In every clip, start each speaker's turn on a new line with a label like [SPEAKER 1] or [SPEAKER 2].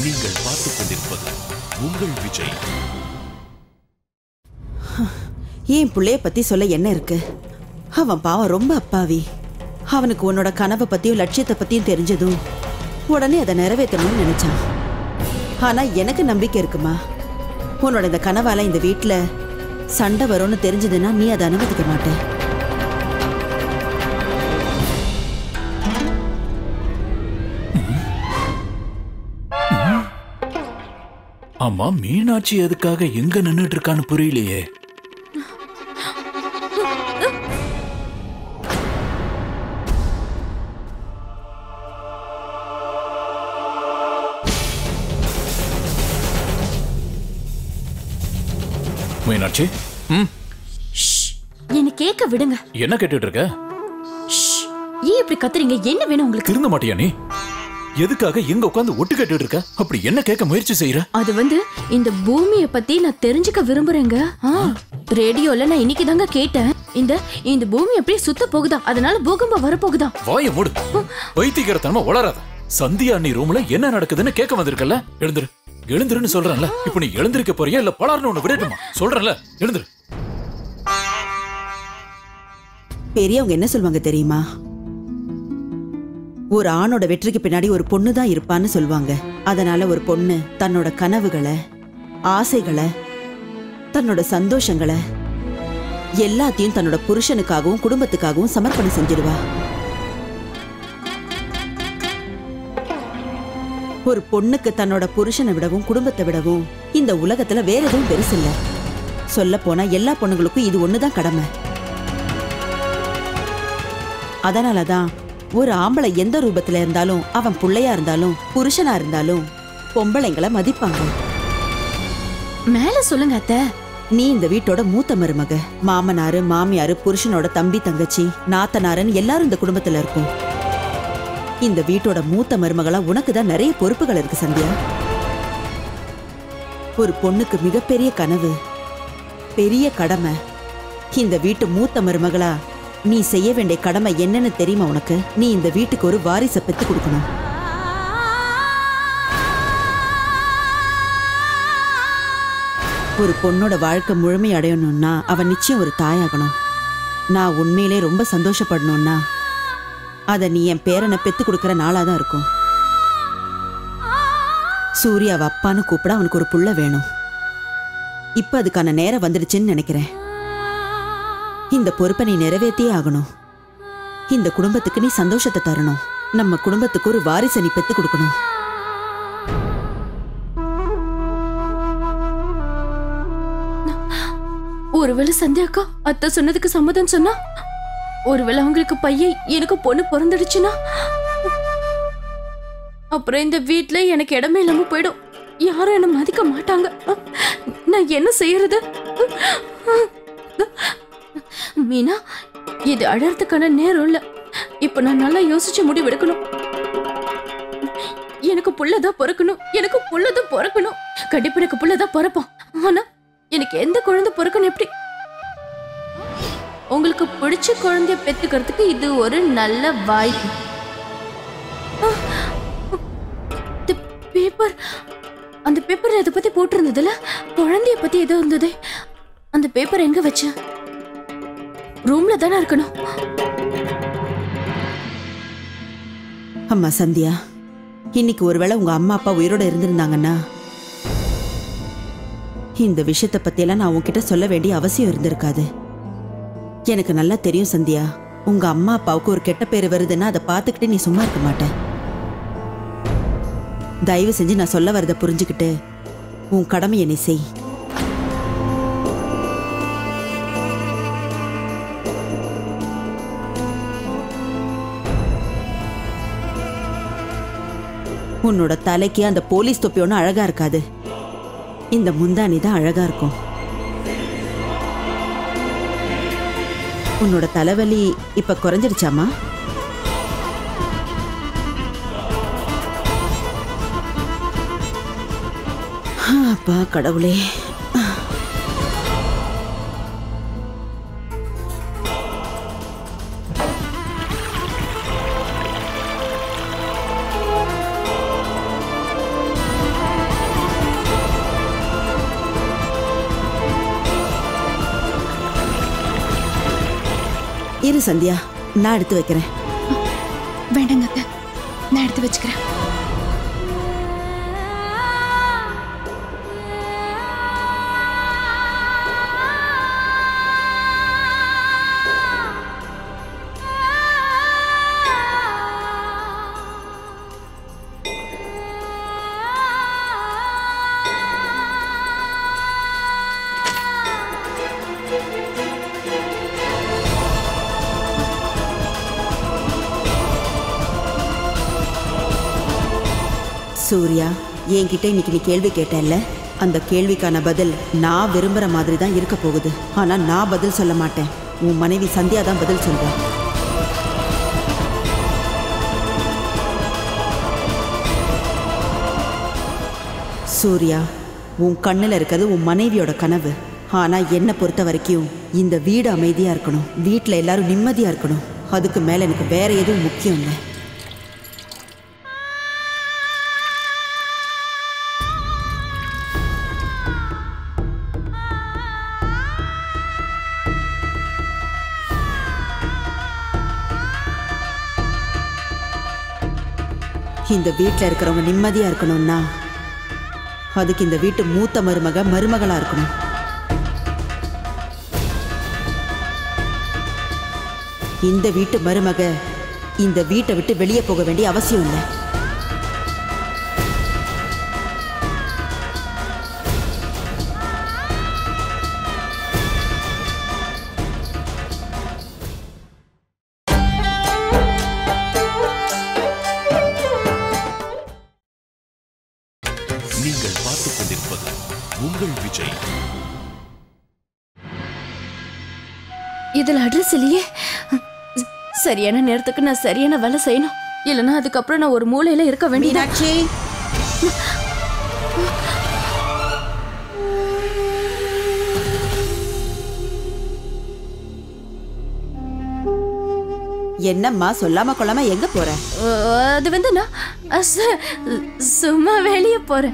[SPEAKER 1] நீங்கள் பார்த்துக் கொண்டிருப்பது உங்கள் விஜய்
[SPEAKER 2] என் புள்ளைய பத்தி சொல்ல என்ன இருக்கு அவன் பாவம் ரொம்ப அப்பாவி அவனுக்கு உன்னோட கனவை பத்தியும் லட்சியத்தை பத்தியும் தெரிஞ்சதும் உடனே அதை நிறைவேற்றணும்னு நினைச்சான் ஆனா எனக்கு நம்பிக்கை இருக்குமா உன்னோட இந்த கனவால இந்த வீட்ல சண்டை வரும்னு தெரிஞ்சதுன்னா நீ அதை அனுமதிக்க மாட்ட
[SPEAKER 1] ஆமா மீனாட்சி எதுக்காக எங்க நின்னுட்டு இருக்கான்னு புரியலையே மீனாட்சி ம்
[SPEAKER 3] என்ன கேட்க விடுங்க
[SPEAKER 1] என்ன கேட்டுட்டு இருக்க
[SPEAKER 3] ஷ். ஏன் இப்படி கத்துறீங்க என்ன வேணும் உங்களுக்கு
[SPEAKER 1] திருந்த மாட்டியா நீ எதுக்காக எங்க உட்கார்ந்து ஒட்டு கேட்டுட்டு இருக்க அப்படி என்ன கேட்க முயற்சி செய்யற
[SPEAKER 3] அது வந்து இந்த பூமிய பத்தி நான் தெரிஞ்சுக்க விரும்புறேங்க ஆ, ரேடியோல நான் இன்னைக்கு தாங்க கேட்டேன் இந்த இந்த பூமி அப்படியே சுத்த போகுதா அதனால பூகம்பம் வரப்போகுதா
[SPEAKER 1] வாய மூடு வைத்தியகரத்தனமா வளராத சந்தியா நீ ரூம்ல என்ன நடக்குதுன்னு கேட்க வந்திருக்கல எழுந்துரு எழுந்துருன்னு சொல்றேன்ல இப்ப நீ எழுந்திருக்க போறியா இல்ல பலார்னு ஒண்ணு விடட்டுமா சொல்றேன்ல எழுந்துரு
[SPEAKER 2] பெரியவங்க என்ன சொல்லுவாங்க தெரியுமா ஒரு ஆணோட வெற்றிக்கு பின்னாடி ஒரு பொண்ணு தான் இருப்பான்னு சொல்லுவாங்க அதனால ஒரு பொண்ணு தன்னோட கனவுகளை ஆசைகளை தன்னோட சந்தோஷங்களை எல்லாத்தையும் தன்னோட புருஷனுக்காகவும் குடும்பத்துக்காகவும் சமர்ப்பணம் செஞ்சிருவா ஒரு பொண்ணுக்கு தன்னோட புருஷனை விடவும் குடும்பத்தை விடவும் இந்த உலகத்துல வேற எதுவும் பெருசில்ல சொல்ல போனா எல்லா பொண்ணுங்களுக்கும் இது ஒண்ணுதான் கடமை அதனாலதான் ஒரு ஆம்பளை எந்த ரூபத்துல இருந்தாலும் அவன் புள்ளையா இருந்தாலும் புருஷனா இருந்தாலும் பொம்பளைங்களை மதிப்பாங்க
[SPEAKER 3] மேல சொல்லுங்க அத்தை
[SPEAKER 2] நீ இந்த வீட்டோட மூத்த மருமக மாமனாரு மாமியாரு புருஷனோட தம்பி தங்கச்சி நாத்தனாருன்னு எல்லாரும் இந்த குடும்பத்துல இருக்கும் இந்த வீட்டோட மூத்த மருமகளா உனக்கு தான் நிறைய பொறுப்புகள் இருக்கு சந்தியா ஒரு பொண்ணுக்கு மிகப்பெரிய கனவு பெரிய கடமை இந்த வீட்டு மூத்த மருமகளா நீ செய்ய வேண்டிய கடமை என்னன்னு தெரியுமா உனக்கு நீ இந்த வீட்டுக்கு ஒரு வாரிசை பெத்து கொடுக்கணும் ஒரு பொண்ணோட வாழ்க்கை முழுமை அடையணும்னா அவ நிச்சயம் ஒரு தாயாகணும் நான் உண்மையிலே ரொம்ப சந்தோஷப்படணும்னா அத நீ என் பேரனை பெத்து கொடுக்கற நாளா தான் இருக்கும் சூர்யாவை அப்பான்னு கூப்பிட அவனுக்கு ஒரு புள்ள வேணும் இப்ப அதுக்கான நேரம் வந்துடுச்சுன்னு நினைக்கிறேன் இந்த பொறுப்பை நீ நிறைவேற்றியே ஆகணும் இந்த குடும்பத்துக்கு நீ சந்தோஷத்தை தரணும் நம்ம குடும்பத்துக்கு ஒரு வாரிசை நீ பெத்து கொடுக்கணும்
[SPEAKER 3] ஒருவேளை சந்தியாக்கா அத்தை சொன்னதுக்கு சம்மதம் சொன்னா ஒருவேளை அவங்களுக்கு பையன் எனக்கு பொண்ணு பிறந்துடுச்சுன்னா அப்புறம் இந்த வீட்ல எனக்கு இடமே இல்லாம போயிடும் யாரும் என்ன மதிக்க மாட்டாங்க நான் என்ன செய்யறது மீனா இது அழறதுக்கான நேரம் இல்ல இப்ப நான் நல்லா யோசிச்சு முடிவெடுக்கணும் எனக்கு புள்ளதான் பிறக்கணும் எனக்கு புள்ளதான் பிறக்கணும் கண்டிப்பா எனக்கு புள்ளதான் பிறப்பான் ஆனா எனக்கு எந்த குழந்தை பிறக்கணும் எப்படி உங்களுக்கு பிடிச்ச குழந்தைய பெத்துக்கிறதுக்கு இது ஒரு நல்ல வாய்ப்பு பேப்பர் அந்த பேப்பர் இதை பத்தி போட்டிருந்ததுல குழந்தைய பத்தி ஏதோ இருந்தது அந்த பேப்பர் எங்க வச்ச ரூம்ல தானே இருக்கணும்
[SPEAKER 2] அம்மா சந்தியா இன்னைக்கு ஒருவேளை உங்க அம்மா அப்பா உயிரோட இருந்திருந்தாங்கன்னா இந்த விஷயத்தை பத்தியெல்லாம் நான் உன்கிட்ட சொல்ல வேண்டிய அவசியம் இருந்திருக்காது எனக்கு நல்லா தெரியும் சந்தியா உங்க அம்மா அப்பாவுக்கு ஒரு கெட்ட பேர் வருதுன்னா அதை பார்த்துக்கிட்டு நீ சும்மா இருக்க மாட்ட தயவு செஞ்சு நான் சொல்ல வரதை புரிஞ்சுக்கிட்டு உன் கடமையை நீ செய் உன்னோட தலைக்கு அந்த போலீஸ் தொப்பி ஒன்றும் அழகா இருக்காது இந்த முந்தானி தான் அழகா இருக்கும் உன்னோட தலைவலி இப்ப குறைஞ்சிருச்சாமா அப்பா கடவுளே இரு சந்தியா நான் எடுத்து வைக்கிறேன்
[SPEAKER 4] வேண்டாங்க அத்தை நான் எடுத்து வச்சுக்கிறேன்
[SPEAKER 2] சூர்யா என்கிட்ட இன்னைக்கு நீ கேள்வி கேட்டல்ல அந்த கேள்விக்கான பதில் நான் விரும்புற மாதிரி தான் இருக்க போகுது ஆனா நான் பதில் சொல்ல மாட்டேன் உன் மனைவி சந்தியா தான் பதில் சொல்றா சூர்யா உன் கண்ணுல இருக்கிறது உன் மனைவியோட கனவு ஆனா என்னை பொறுத்த வரைக்கும் இந்த வீடு அமைதியா இருக்கணும் வீட்ல எல்லாரும் நிம்மதியா இருக்கணும் அதுக்கு மேல எனக்கு வேற எதுவும் முக்கியம் இல்லை இந்த வீட்டில் இருக்கிறவங்க நிம்மதியா இருக்கணும்னா அதுக்கு இந்த வீட்டு மூத்த மருமக மருமகளா இருக்கணும் இந்த வீட்டு மருமக இந்த வீட்டை விட்டு வெளியே போக வேண்டிய அவசியம் இல்லை
[SPEAKER 5] நீங்கள் பார்த்துக் கொண்டிருப்பது உங்கள் விஜய்
[SPEAKER 3] இதுல அட்ரஸ் இல்லையே சரியான நேரத்துக்கு நான் சரியான வேலை செய்யணும் இல்லைன்னா அதுக்கப்புறம் நான் ஒரு மூலையில இருக்க வேண்டியதா
[SPEAKER 2] மீனாட்சி என்னம்மா சொல்லாம கொள்ளாம எங்க போற
[SPEAKER 3] அஹ், அது வந்து நான் அஹ், சு- சும்மா வெளியே போறேன்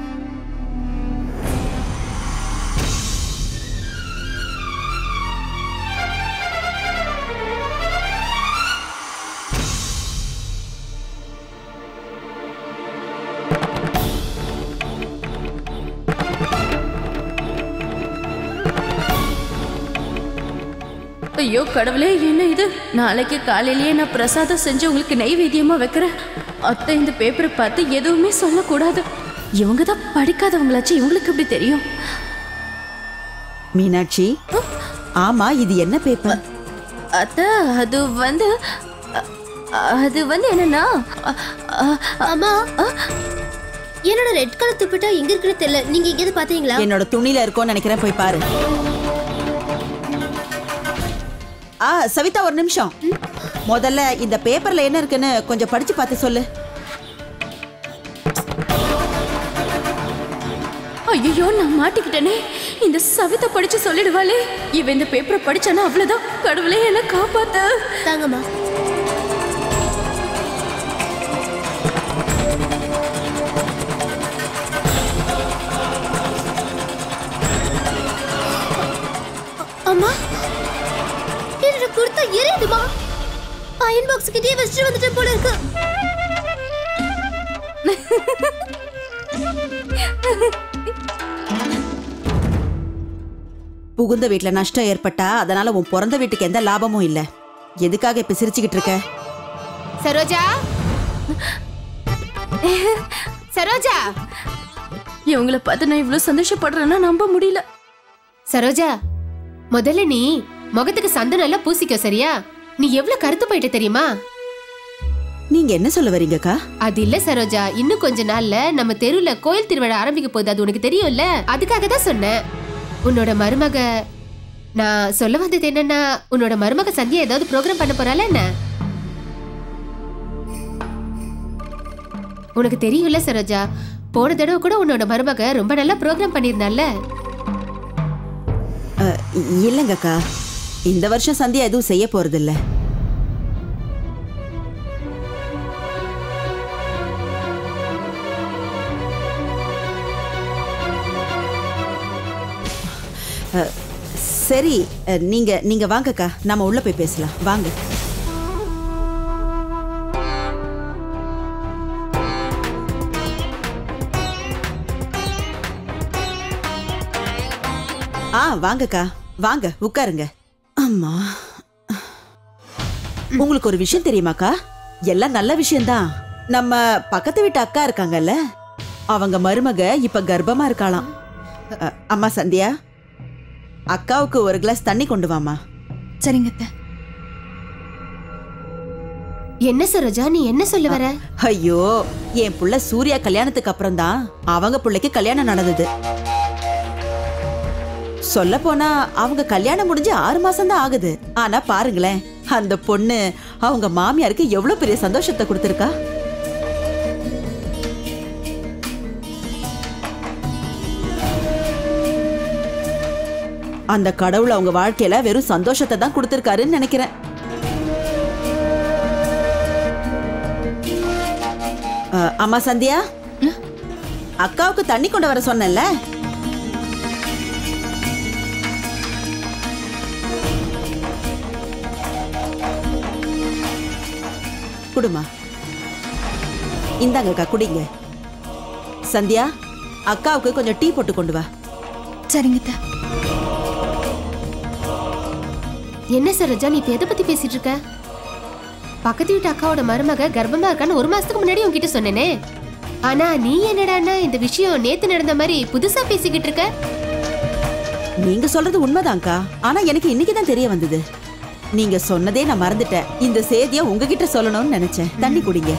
[SPEAKER 3] ஐயோ கடவுளே என்ன இது நாளைக்கு காலையிலேயே நான் பிரசாதம் செஞ்சு உங்களுக்கு நெய்வேத்தியமா வைக்கிறேன் அத்தை இந்த பேப்பரை பார்த்து எதுவுமே சொல்லக்கூடாது இவங்க தான் படிக்காதவங்களாச்சு இவங்களுக்கு எப்படி தெரியும்
[SPEAKER 2] மீனாட்சி ஆமா இது என்ன பேப்பர்
[SPEAKER 3] அத்தை அது வந்து அ- அது வந்து என்னன்னா அ- அ-
[SPEAKER 6] அம்மா என்னோட ரெட் கலர் துப்பட்டா எங்க இருக்குன்னு தெரியல நீங்க எங்கேயாவது பாத்தீங்களா
[SPEAKER 2] என்னோட துணியில இருக்கோன்னு நினைக்கிறேன் போய் பாரு ஆ சவிதா ஒரு நிமிஷம் முதல்ல இந்த பேப்பர்ல என்ன இருக்குன்னு கொஞ்சம் படிச்சு பார்த்து சொல்லு
[SPEAKER 3] ஐயோ நான் மாட்டிக்கிட்டேனே இந்த சவிதா படிச்சு சொல்லிடுவாளே இவ இந்த பேப்பரை படிச்சானா அவ்வளவுதான் கடவுளே என்ன காப்பாத்து
[SPEAKER 6] தாங்கம்மா அம்மா என்னோட குர்த்தா எரியுதுமா அயன் பாக்ஸ் கிட்டே வச்சுட்டு வந்துட்டேன் போல இருக்கு
[SPEAKER 2] புகுந்த வீட்ல நஷ்டம் ஏற்பட்டா அதனால உன் பிறந்த வீட்டுக்கு எந்த லாபமும் இல்ல எதுக்காக இப்ப சிரிச்சுக்கிட்டு இருக்க
[SPEAKER 4] சரோஜா சரோஜா
[SPEAKER 3] இவங்கள பார்த்து நான் இவ்வளவு சந்தோஷப்படுறேன்னா நம்ப முடியல
[SPEAKER 4] சரோஜா முதல்ல நீ முகத்துக்கு சந்தனம் எல்லாம் பூசிக்கோ சரியா நீ எவ்வளவு கருத்து போயிட்ட தெரியுமா
[SPEAKER 2] நீங்க என்ன சொல்ல வரீங்கக்கா
[SPEAKER 4] அது இல்ல சரோஜா இன்னும் கொஞ்ச நாள்ல நம்ம தெருவுல கோயில் திருவிழா ஆரம்பிக்க போகுது அது உனக்கு தெரியும்ல அதுக்காக தான் சொன்னேன் உன்னோட மருமக நான் சொல்ல வந்தது என்னன்னா உன்னோட மருமக சந்தியா ஏதாவது ப்ரோக்ராம் பண்ண போறாளா என்ன உனக்கு தெரியும்ல சரோஜா போன தடவை கூட உன்னோட மருமக ரொம்ப நல்லா ப்ரோக்ராம் பண்ணியிருந்தால
[SPEAKER 2] அ, இ- இல்லைங்கக்கா இந்த வருஷம் சந்தியா எதுவும் செய்ய போறது இல்ல சரி அ, நீங்க நீங்க வாங்கக்கா நம்ம உள்ள போய் பேசலாம் வாங்க ஆ வாங்கக்கா வாங்க உட்காருங்க அம்மா உங்களுக்கு ஒரு விஷயம் தெரியுமாக்கா எல்லாம் நல்ல விஷயம்தான் நம்ம பக்கத்து வீட்டு அக்கா இருக்காங்கல்ல அவங்க மருமக இப்ப கர்ப்பமா இருக்காளாம் அ, அம்மா சந்தியா அக்காவுக்கு ஒரு கிளாஸ் தண்ணி கொண்டு வாமா
[SPEAKER 6] சரிங்க அத்தை
[SPEAKER 4] என்ன சரோஜா நீ என்ன சொல்ல வர
[SPEAKER 2] ஐயோ என் புள்ள சூர்யா கல்யாணத்துக்கு அப்புறம் தான் அவங்க புள்ளைக்கு கல்யாணம் நடந்தது சொல்ல போனா அவங்க கல்யாணம் முடிஞ்சு ஆறு மாசம் தான் ஆகுது ஆனா பாருங்களேன் அந்த பொண்ணு அவங்க மாமியாருக்கு எவ்வளவு பெரிய சந்தோஷத்தை கொடுத்திருக்கா அந்த கடவுள் அவங்க வாழ்க்கையில வெறும் சந்தோஷத்தை தான் கொடுத்திருக்காருன்னு நினைக்கிறேன் அஹ், அம்மா சந்தியா அக்காவுக்கு தண்ணி கொண்டு வர சொன்னேன்ல குடுமா இந்தாங்கக்கா குடிங்க சந்தியா அக்காவுக்கு கொஞ்சம் டீ போட்டு கொண்டு வா
[SPEAKER 6] சரிங்க அத்தை
[SPEAKER 4] என்ன சரோஜா நீ இப்ப எதை பத்தி பேசிட்டு இருக்க பக்கத்து வீட்டு அக்காவோட மருமக கர்ப்பமா இருக்கான்னு ஒரு மாசத்துக்கு முன்னாடி உன்கிட்ட சொன்னேனே ஆனா நீ என்னடான்னா இந்த விஷயம் நேத்து நடந்த மாதிரி புதுசா பேசிக்கிட்டு இருக்க
[SPEAKER 2] நீங்க சொல்றது உண்மைதான்க்கா ஆனா எனக்கு இன்னைக்கு தான் தெரிய வந்தது நீங்க சொன்னதே நான் மறந்துட்டேன் இந்த செய்தியை உங்ககிட்ட சொல்லணும்னு நினைச்சேன் தண்ணி குடிங்க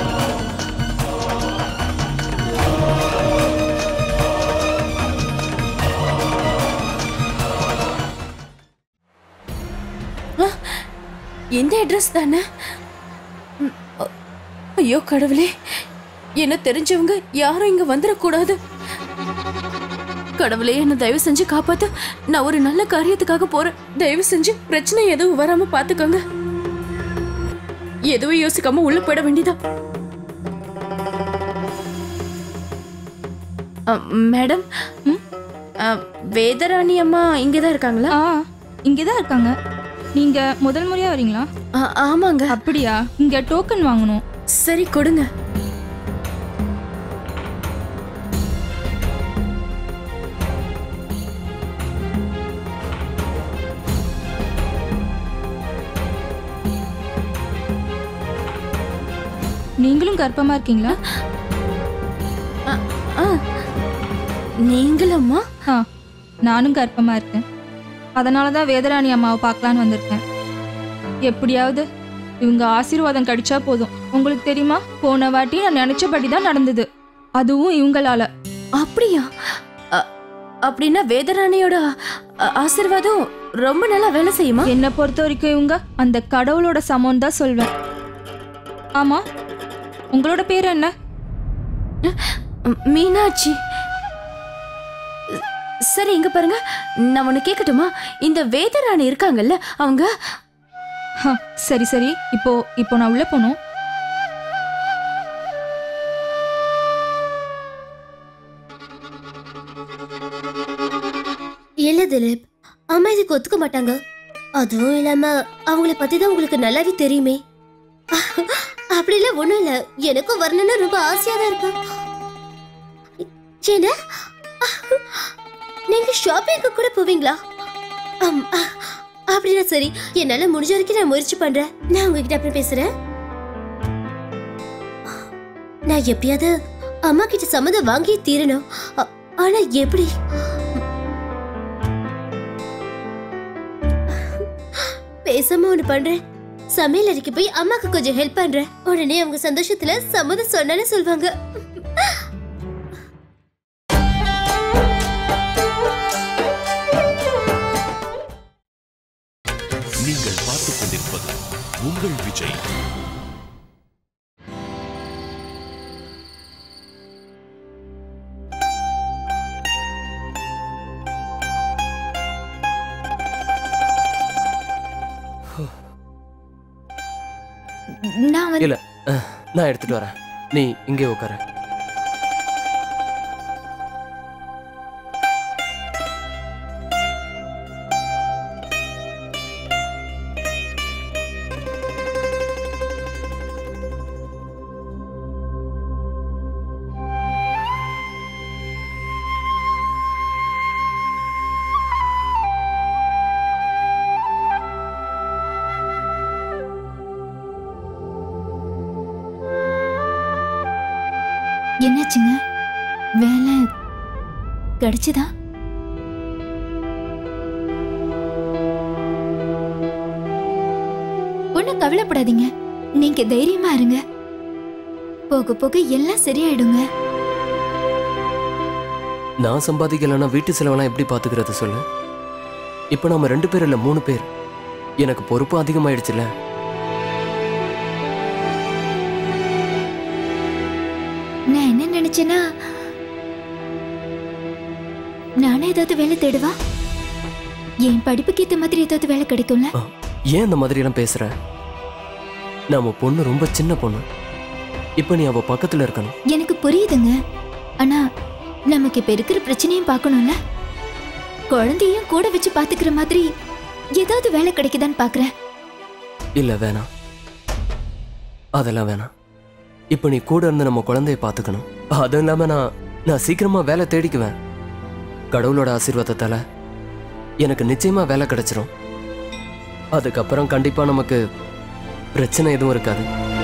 [SPEAKER 3] இந்த அட்ரஸ் தானே ம், அ- ஐயோ கடவுளே என்ன தெரிஞ்சவங்க யாரும் இங்க வந்துடக்கூடாது கடவுளே என்ன தயவு செஞ்சு காப்பாத்து நான் ஒரு நல்ல காரியத்துக்காக போறேன் தயவு செஞ்சு பிரச்சனை எதுவும் வராம பாத்துக்கோங்க எதுவும் யோசிக்காம உள்ள போயிட வேண்டியதா அ, மேடம் அ, வேதராணி அம்மா இங்கதான் இருக்காங்களா
[SPEAKER 7] ஆ இங்கே தான் இருக்காங்க நீங்க முதல் முறையா வரீங்களா
[SPEAKER 3] ஆ, ஆமாங்க
[SPEAKER 7] அப்படியா இங்க டோக்கன் வாங்கணும்
[SPEAKER 3] சரி கொடுங்க
[SPEAKER 7] நீங்களும் கர்ப்பமா இருக்கீங்களா
[SPEAKER 3] ஆ நீங்களம்மா
[SPEAKER 7] ஆ நானும் கர்ப்பமா இருக்கேன் அதனால தான் வேதராணி அம்மாவை பார்க்கலான்னு வந்திருக்கேன் எப்படியாவது இவங்க ஆசீர்வாதம் கிடைச்சா போதும் உங்களுக்கு தெரியுமா போன வாட்டி நான் நினைச்சபடி தான் நடந்தது அதுவும் இவங்களால
[SPEAKER 3] அப்படியா அ, அப்படின்னா வேதராணியோட அ- ஆசீர்வாதம் ரொம்ப நல்லா வேலை செய்யுமா
[SPEAKER 7] என்னை பொறுத்த வரைக்கும் இவங்க அந்த கடவுளோட சமம் தான் சொல்வேன் ஆமா உங்களோட பேர் என்ன
[SPEAKER 3] ம், மீனாட்சி சரி இங்க பாருங்க நான் ஒண்ணு கேட்கட்டுமா இந்த வேதராணி இருக்காங்கல்ல அவங்க
[SPEAKER 7] ஹ, சரி சரி இப்போ இப்போ நான் உள்ள போகணும்
[SPEAKER 6] இல்ல திலீப் அம்மா இதுக்கு ஒத்துக்க மாட்டாங்க அதுவும் இல்லாம அவங்கள பத்தி தான் உங்களுக்கு நல்லாவே தெரியுமே அப்படிலாம் ஒண்ணும் இல்ல எனக்கும் வரணும்னு ரொம்ப ஆசையா தான் இருக்கு என்ன நீங்க ஷாப்பிங்க்கு கூட போவீங்களா அம், அ, அப்படின்னா சரி என்னால முடிஞ்ச வரைக்கும் நான் முயற்சி பண்றேன் நான் உங்ககிட்ட அப்புறம் பேசுறேன் நான் எப்படியாவது அம்மா கிட்ட சம்மதம் வாங்கி தீரணும் அ- ஆனா எப்படி பேசாம ஒண்ணு பண்றேன் சமையல் அறைக்கு போய் அம்மாக்கு கொஞ்சம் ஹெல்ப் பண்றேன் உடனே அவங்க சந்தோஷத்துல சம்மதம் சொன்னாலும் சொல்வாங்க
[SPEAKER 5] நீங்கள் பார்த்துக் கொண்டிருப்பது உங்கள் விஜய்
[SPEAKER 3] நான் வந்து
[SPEAKER 8] இல்ல அஹ், நான் எடுத்துட்டு வரேன் நீ இங்கே உட்கார
[SPEAKER 6] என்னாச்சுங்க வேலை கிடைச்சதா ஒன்றும் கவலைப்படாதீங்க நீங்க தைரியமா இருங்க போக போக எல்லாம் சரியாயிடுங்க
[SPEAKER 8] நான் சம்பாதிக்கலைன்னா வீட்டு செலவெல்லாம் எப்படி பார்த்துக்கிறது சொல்லு இப்போ நம்ம ரெண்டு பேர் இல்லை மூணு பேர் எனக்கு பொறுப்பு அதிகமாயிடுச்சுல்ல
[SPEAKER 6] நான் என்ன நினைச்சேன்னா நானே ஏதாவது வேலை தேடுவா என் படிப்புக்கு ஏத்த மாதிரி ஏதாவது வேலை கிடைக்கும்ல
[SPEAKER 8] ஆ, ஏன் இந்த மாதிரியெல்லாம் பேசுற நம்ம பொண்ணு ரொம்ப சின்ன பொண்ணு இப்போ நீ அவ பக்கத்துல இருக்கணும்
[SPEAKER 6] எனக்கு புரியுதுங்க ஆனா நமக்கு இப்ப இருக்கிற பிரச்சனையும் பார்க்கணும்ல குழந்தையும் கூட வச்சு பாத்துக்கிற மாதிரி ஏதாவது வேலை கிடைக்குதான்னு பாக்குறேன்
[SPEAKER 8] இல்ல வேணாம் அதெல்லாம் வேணாம் இப்போ நீ கூட இருந்து நம்ம குழந்தைய பார்த்துக்கணும் அதுவும் இல்லாம நான் நான் சீக்கிரமா வேலை தேடிக்குவேன் கடவுளோட ஆசீர்வாதத்தால எனக்கு நிச்சயமா வேலை கிடைச்சிரும் அதுக்கப்புறம் கண்டிப்பா நமக்கு பிரச்சனை எதுவும் இருக்காது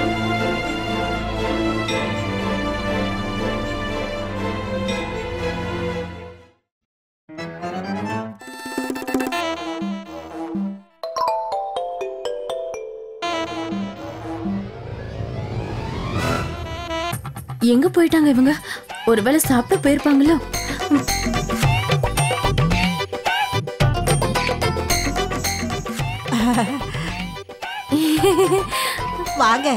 [SPEAKER 3] எங்க போயிட்டாங்க இவங்க ஒருவேளை சாப்பிட போயிருப்பாங்களோ
[SPEAKER 9] வாங்க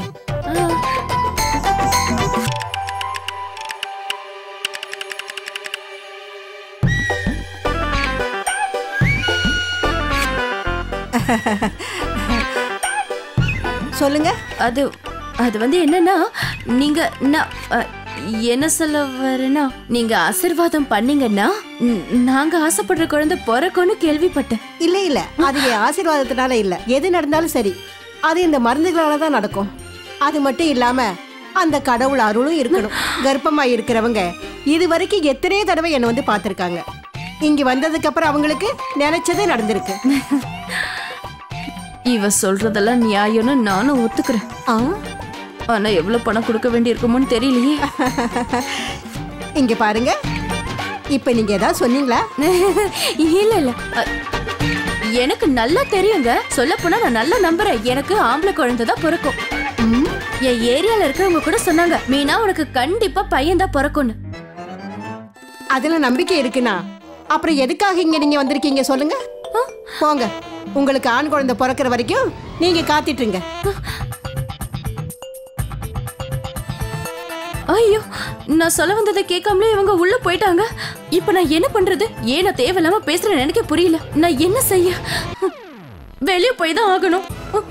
[SPEAKER 9] சொல்லுங்க
[SPEAKER 3] அது அது வந்து என்னன்னா நீங்க நான் அ, என்ன சொல்ல வரேன்னா நீங்க ஆசீர்வாதம் பண்ணீங்கன்னா ம், நாங்க ஆசைப்படுற குழந்தை பிறக்கும்னு கேள்விப்பட்டேன்
[SPEAKER 9] இல்ல இல்ல அது என் ஆசீர்வாதத்தினால இல்ல எது நடந்தாலும் சரி அது இந்த மருந்துகளால தான் நடக்கும் அது மட்டும் இல்லாம அந்த கடவுள் அருளும் இருக்கணும் கர்ப்பமா இருக்கிறவங்க இது வரைக்கும் எத்தனையோ தடவை என்னை வந்து பார்த்திருக்காங்க இங்க வந்ததுக்கு அப்புறம் அவங்களுக்கு நினைச்சதே நடந்திருக்கு
[SPEAKER 3] இவ சொல்றதெல்லாம் நியாயம்னு நானும் ஒத்துக்கிறேன்
[SPEAKER 9] ஆ,
[SPEAKER 3] ஆனா எவ்வளவு பணம் கொடுக்க வேண்டி இருக்குமோன்னு தெரியலையே
[SPEAKER 9] இங்க பாருங்க இப்ப நீங்க ஏதாவது சொன்னீங்களா
[SPEAKER 3] இல்ல இல்ல அ, எனக்கு நல்லா தெரியுங்க சொல்ல போனா நான் நல்லா நம்புறேன் எனக்கு ஆம்பளை குழந்தை தான் பிறக்கும் என் ஏரியால இருக்கிறவங்க கூட சொன்னாங்க மீனா உனக்கு கண்டிப்பா பையன் தான் பிறக்கும்னு
[SPEAKER 9] அதுல நம்பிக்கை இருக்குன்னா அப்புறம் எதுக்காக இங்க நீங்க வந்திருக்கீங்க சொல்லுங்க போங்க உங்களுக்கு ஆண் குழந்தை பிறக்கிற வரைக்கும் நீங்க காத்துட்டுருங்க
[SPEAKER 3] ஐயோ நான் சொல்ல வந்ததை கேட்காமலே இவங்க உள்ள போயிட்டாங்க இப்ப நான் என்ன பண்றது ஏன் நான் தேவையில்லாம பேசுறேன்னு எனக்கு புரியல நான் என்ன செய்ய வெளியே போய் தான் ஆகணும்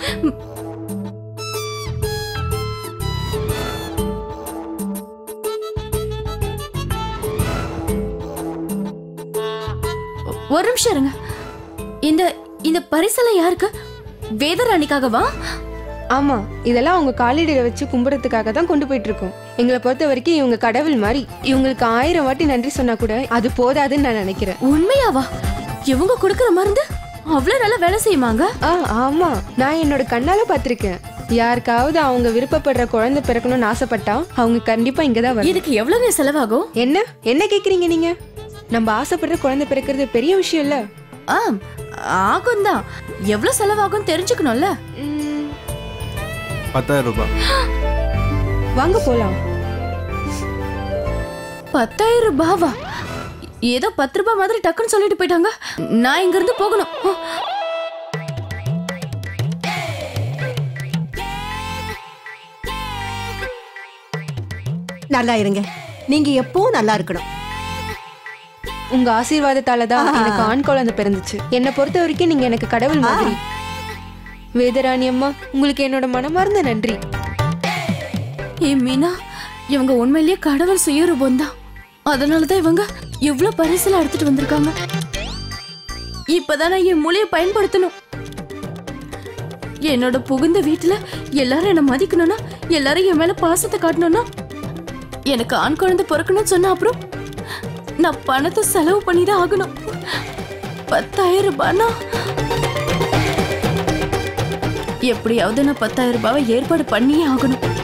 [SPEAKER 3] ஒரு நிமிஷம் இருங்க இந்த இந்த பரிசெல்லாம் யாருக்கு வேதராணிக்காகவா
[SPEAKER 10] ஆமா இதெல்லாம் அவங்க காலடியில வச்சு கும்பிடறதுக்காக தான் கொண்டு போயிட்டு இருக்கோம் எங்களை பொறுத்த வரைக்கும் இவங்க கடவுள் மாதிரி இவங்களுக்கு ஆயிரம் வாட்டி நன்றி சொன்னா கூட அது போதாதுன்னு நான் நினைக்கிறேன்
[SPEAKER 3] உண்மையாவா இவங்க கொடுக்கற மருந்து அவ்வளவு நல்லா வேலை செய்யுமாங்க
[SPEAKER 10] ஆ ஆமா நான் என்னோட கண்ணால பார்த்திருக்கேன் யாருக்காவது அவங்க விருப்பப்படுற குழந்தை பிறக்கணும்னு ஆசைப்பட்டா அவங்க கண்டிப்பா இங்க தான் வரும்
[SPEAKER 3] இதுக்கு எவ்வளவு செலவாகும்
[SPEAKER 10] என்ன என்ன கேக்குறீங்க நீங்க நம்ம ஆசைப்படுற குழந்தை பிறக்கிறது பெரிய விஷயம் இல்ல
[SPEAKER 3] ஆம் ஆகும் தான் எவ்வளவு செலவாகும் தெரிஞ்சுக்கணும்ல
[SPEAKER 10] ம்,
[SPEAKER 11] பத்தாயிரம் ரூபாய்
[SPEAKER 10] வாங்க போலாம்
[SPEAKER 3] பத்தாயிரம் ரூபாவா ஏதோ பத்து ரூபாய் மாதிரி டக்குன்னு சொல்லிட்டு போயிட்டாங்க நான் இங்க இருந்து போகணும்
[SPEAKER 9] நல்லா இருங்க நீங்க எப்பவும் நல்லா இருக்கணும்
[SPEAKER 10] உங்க ஆசீர்வாதத்தால தான் எனக்கு ஆண் குழந்தை பிறந்துச்சு என்னை பொறுத்த வரைக்கும் நீங்க எனக்கு கடவுள் மாதிரி வேதராணி அம்மா உங்களுக்கு என்னோட மனமார்ந்த நன்றி
[SPEAKER 3] ஏ மீனா இவங்க உண்மையிலேயே கடவுள் சுயரூபம் தான் அதனாலதான் இவங்க எவ்வளவு பரிசுல எடுத்துட்டு வந்திருக்காங்க இப்பதான் நான் என் மூளையை பயன்படுத்தணும் என்னோட புகுந்த வீட்டுல எல்லாரும் என்ன மதிக்கணும்னா எல்லாரும் என் மேல பாசத்தை காட்டணும்னா எனக்கு ஆண் குழந்தை பிறக்கணும்னு சொன்ன அப்புறம் நான் பணத்தை செலவு பண்ணி தான் ஆகணும் பத்தாயிரம் ரூபாய்னா எப்படியாவது நான் பத்தாயிரம் ரூபாவை ஏற்பாடு பண்ணியே ஆகணும்